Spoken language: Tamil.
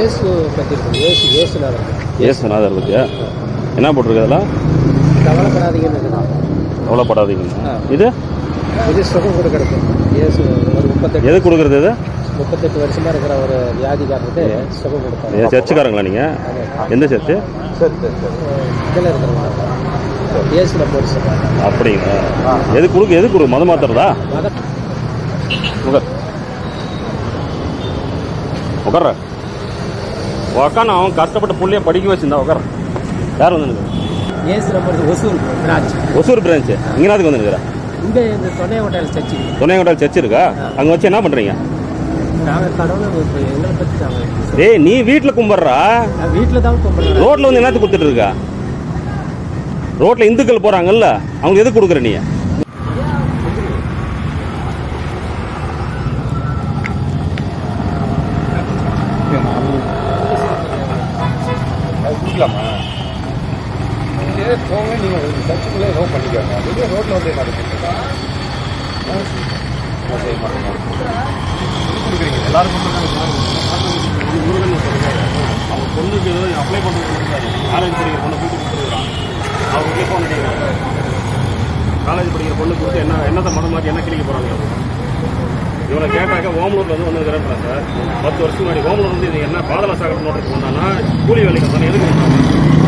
இயேசு பற்றி இருக்கு இயேசு இயேசுநாதர் ஏசுநாதர் பத்தியா என்ன போட்டிருக்கு அதெல்லாம் கவலைப்படாதீங்கன்னு இருக்குது கவலைப்படாதீங்க ஆ. இது இது சுகம் கொடுக்கறது இயேசு ஒரு முப்பத்தெட்டு எது கொடுக்குறது இது முப்பத்தெட்டு வருஷமா இருக்கிற ஒரு வியாதிக்காரருக்கு சுகம் கொடுத்தாரு நீங்க சர்ச்சுக்காரங்களா நீங்க எந்த சர்ச்சு இதில் இருக்கிறவங்க இயேசு நம்ம ஒரு சொல்றாங்க அப்படிங்களா எது கொடுக்கு எது கொடு மத மாத்துறதா மத உட்கார் உட்கார உக்கான அவன் கஷ்டப்பட்ட புள்ளைய படிக்க வச்சிருந்தா உட்கார யார் வந்து நிற்கிற இயேசு நம்ம ஒசூர் பிரான்ச் ஒசூர் பிரான்ச்சு இங்கே நாதுக்கு வந்து நிற்கிற இங்கே இந்த தொண்டை ஹோட்டல் சர்ச்சு துணையங்கோட்டால் சர்ச் இருக்கா அங்கே வச்சு என்ன பண்ணுறீங்க நாங்கள் கடவுளை இப்போ எங்களை பற்றி நாங்கள் டேய் நீ வீட்டில் கும்பிட்றா நான் வீட்டில் தான் கும்பிட்றேன் ரோட்ல வந்து என்னத்துக்கு கொடுத்துட்டு இருக்கா ரோட்ல இந்துக்கள் போறாங்கல்ல அவங்க எது கொடுக்குற நீ கொடுக்கலாமா இதே போங்க நீங்கள் சர்ச்சுக்குள்ளே ஏதோ பண்ணிக்கோங்க வெளியே ரோட்டில் வந்து என்ன அவங்க பொண்ணுக்கு ஏதோ அப்ளை பண்ணுறது காலேஜ் படிக்கிற பொண்ணு கூட்டு கொடுத்துருக்கான் அவங்க வீட்டில் ஃபோன் அடிக்கிறாங்க காலேஜ் படிக்கிற பொண்ணு கொடுத்து என்ன என்னத்தை மதம் மாற்றி என்ன கிளிக்க போகிறாங்க இவனை கேட்டாக்க ஓமலூர்ல வந்து வந்துருக்கிறேன் சார் பத்து வருஷம் முன்னாடி ஓமலூர் வந்து இது என்ன பாதல சாகரம் நோட்டத்துக்கு வந்தானா கூலி வேலைக்கு வந்தானே எதுக்கு வந்தாங்க